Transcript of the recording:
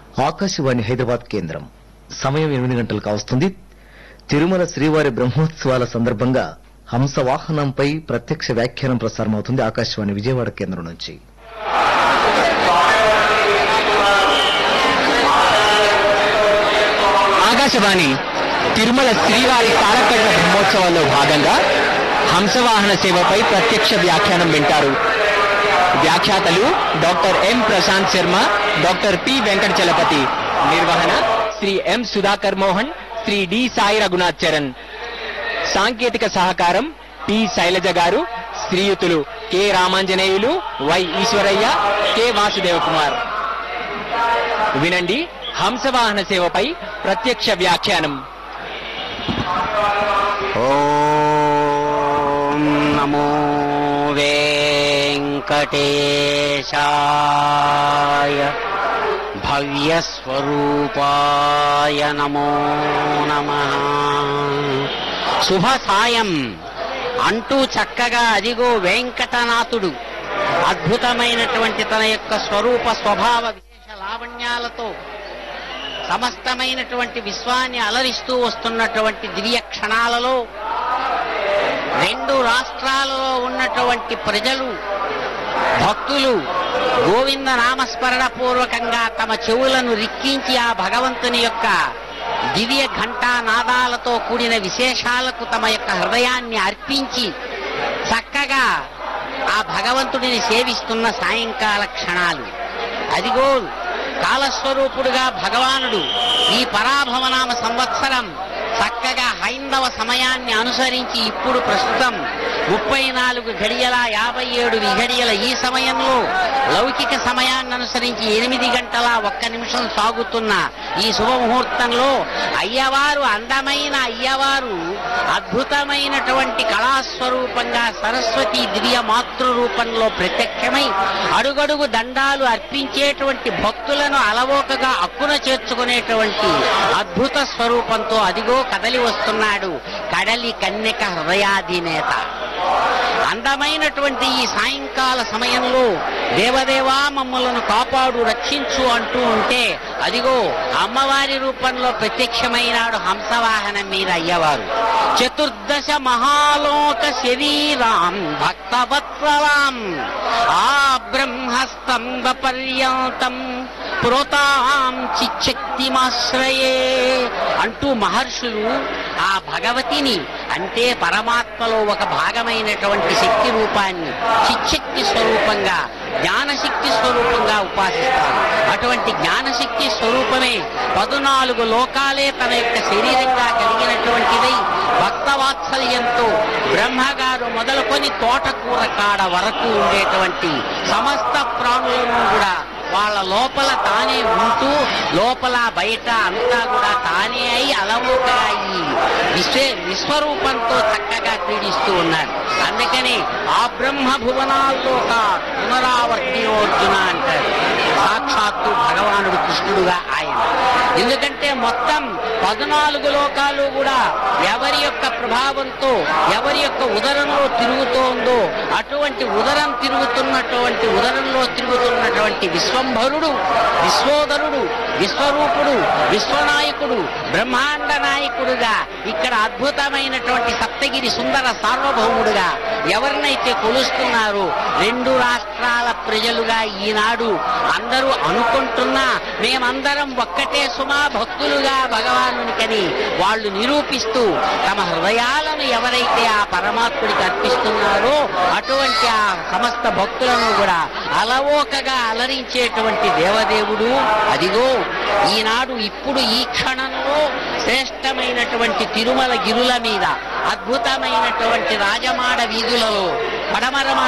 ఆకాశవాణి హైదరాబాద్ కేంద్రం సమయం ఎనిమిది గంటలు కావస్తుంది తిరుమల శ్రీవారి బ్రహ్మోత్సవాల సందర్భంగా హంసవాహనంపై ప్రత్యక్ష వ్యాఖ్యానం ప్రసారమవుతుంది ఆకాశవాణి విజయవాడ కేంద్రం నుంచి ఆకాశవాణి తిరుమల శ్రీవారి తాళకట్ల బ్రహ్మోత్సవాల్లో భాగంగా హంసవాహన సేవపై ప్రత్యక్ష వ్యాఖ్యానం వింటారు వ్యాఖ్యాతలు doctor M Prashant Sharma doctor P Venkata Chalapathi నిర్వహణ శ్రీ ఎం సుధాకర్ మోహన్ శ్రీ డి సాయి రఘునాథ్ చరణ్ సాంకేతిక సహకారం పి శైలజ గారు శ్రీయుతులు K Ramanjaneyulu Y Eswarayya K Vasudeva Kumar వినండి హంసవాహన సేవపై ప్రత్యక్ష వ్యాఖ్యానం ఓం నమో వెంకటేశాయ భవ్యస్వరూపాయ నమో నమ శుభ సాయం అంటూ చక్కగా అదిగో వెంకటనాథుడు అద్భుతమైనటువంటి తన యొక్క స్వరూప స్వభావ విశేష లావణ్యాలతో సమస్తమైనటువంటి విశ్వాన్ని అలరిస్తూ వస్తున్నటువంటి దివ్య క్షణాలలో రెండు రాష్ట్రాలలో ఉన్నటువంటి ప్రజలు భక్తులు గోవింద నామస్మరణ పూర్వకంగా తమ చెవులను రిక్కించి ఆ భగవంతుని యొక్క దివ్య ఘంటా నాదాలతో కూడిన విశేషాలకు తమ యొక్క హృదయాన్ని అర్పించి చక్కగా ఆ భగవంతుడిని సేవిస్తున్న సాయంకాల క్షణాలు అదిగో కాలస్వరూపుడుగా భగవానుడు ఈ పరాభవనామ సంవత్సరం చక్కగా హైందవ సమయాన్ని అనుసరించి ఇప్పుడు ప్రస్తుతం ముప్పై నాలుగు గడియల యాభై ఏడు విఘడియల ఈ సమయంలో లౌకిక సమయాన్ని అనుసరించి ఎనిమిది గంటల ఒక్క నిమిషం సాగుతున్న ఈ శుభముహూర్తంలో అయ్యవారు అందమైన అయ్యవారు అద్భుతమైనటువంటి కళాస్వరూపంగా సరస్వతి దివ్య మాతృ రూపంలో ప్రత్యక్షమై అడుగడుగు దండాలు అర్పించేటువంటి భక్తులను అలవోకగా అక్కున చేర్చుకునేటువంటి అద్భుత స్వరూపంతో అదిగో కదలి వస్తున్నాడు కడలి కన్యక హృదయాధినేత అందమైనటువంటి ఈ సాయంకాల సమయంలో దేవదేవా మమ్మలను కాపాడు రక్షించు అంటూ ఉంటే అదిగో అమ్మవారి రూపంలో ప్రత్యక్షమైనాడు హంసవాహనం మీద అయ్యవారు చతుర్దశ మహాలోక శరీరాం భక్తవత్సలాం ఆ బ్రహ్మస్తంభ పర్యంతం ప్రోతాం చిచ్చక్తిమాశ్రయే అంటూ మహర్షులు ఆ భగవతిని అంటే పరమాత్మలో ఒక భాగమైనటువంటి శక్తి రూపాన్ని చిచ్చక్తి స్వరూపంగా జ్ఞానశక్తి స్వరూపంగా ఉపాసిస్తారు అటువంటి జ్ఞానశక్తి స్వరూపమే పదునాలుగు లోకాలే తన యొక్క శరీరంగా కలిగినటువంటిదై భక్తవాత్సల్యంతో బ్రహ్మగారు మొదలుకొని తోటకూర కాడ వరకు ఉండేటువంటి సమస్త ప్రాణులను కూడా వాళ్ళ లోపల తానే ఉంటూ లోపల బయట అంతా కూడా తానే అయి అలవోకగా ఈ విశ్వ విశ్వరూపంతో చక్కగా క్రీడిస్తూ ఉన్నారు అందుకని ఆ బ్రహ్మ భువనాల్లో ఒక పునరావర్తినోర్జున అంటారు సాక్షాత్తు భగవానుడు కృష్ణుడుగా ఆయన ఎందుకంటే మొత్తం పద్నాలుగు లోకాలు కూడా ఎవరి యొక్క ప్రభావంతో ఎవరి యొక్క ఉదరంలో తిరుగుతోందో అటువంటి ఉదరం తిరుగుతున్నటువంటి ఉదరంలో తిరుగుతున్నటువంటి విశ్వంభరుడు విశ్వోదరుడు విశ్వరూపుడు విశ్వనాయకుడు బ్రహ్మాండ నాయకుడుగా ఇక్కడ అద్భుతమైనటువంటి సప్తగిరి సుందర సార్వభౌముడుగా ఎవరినైతే కొలుస్తున్నారో రెండు రాష్ట్రాల ప్రజలుగా ఈనాడు అందరూ అనుకుంటున్నా మేమందరం ఒక్కటే సుమా భక్తులుగా భగవానునికని వాళ్ళు నిరూపిస్తూ తమ హృదయాలను ఎవరైతే ఆ పరమాత్ముడికి అర్పిస్తున్నారో అటువంటి ఆ సమస్త భక్తులను కూడా అలవోకగా అలరించేటువంటి దేవదేవుడు అదిగో ఈనాడు ఇప్పుడు ఈ క్షణంలో శ్రేష్టమైనటువంటి తిరుమల గిరుల మీద అద్భుతమైనటువంటి రాజమాడ వీధులలో పడమరమ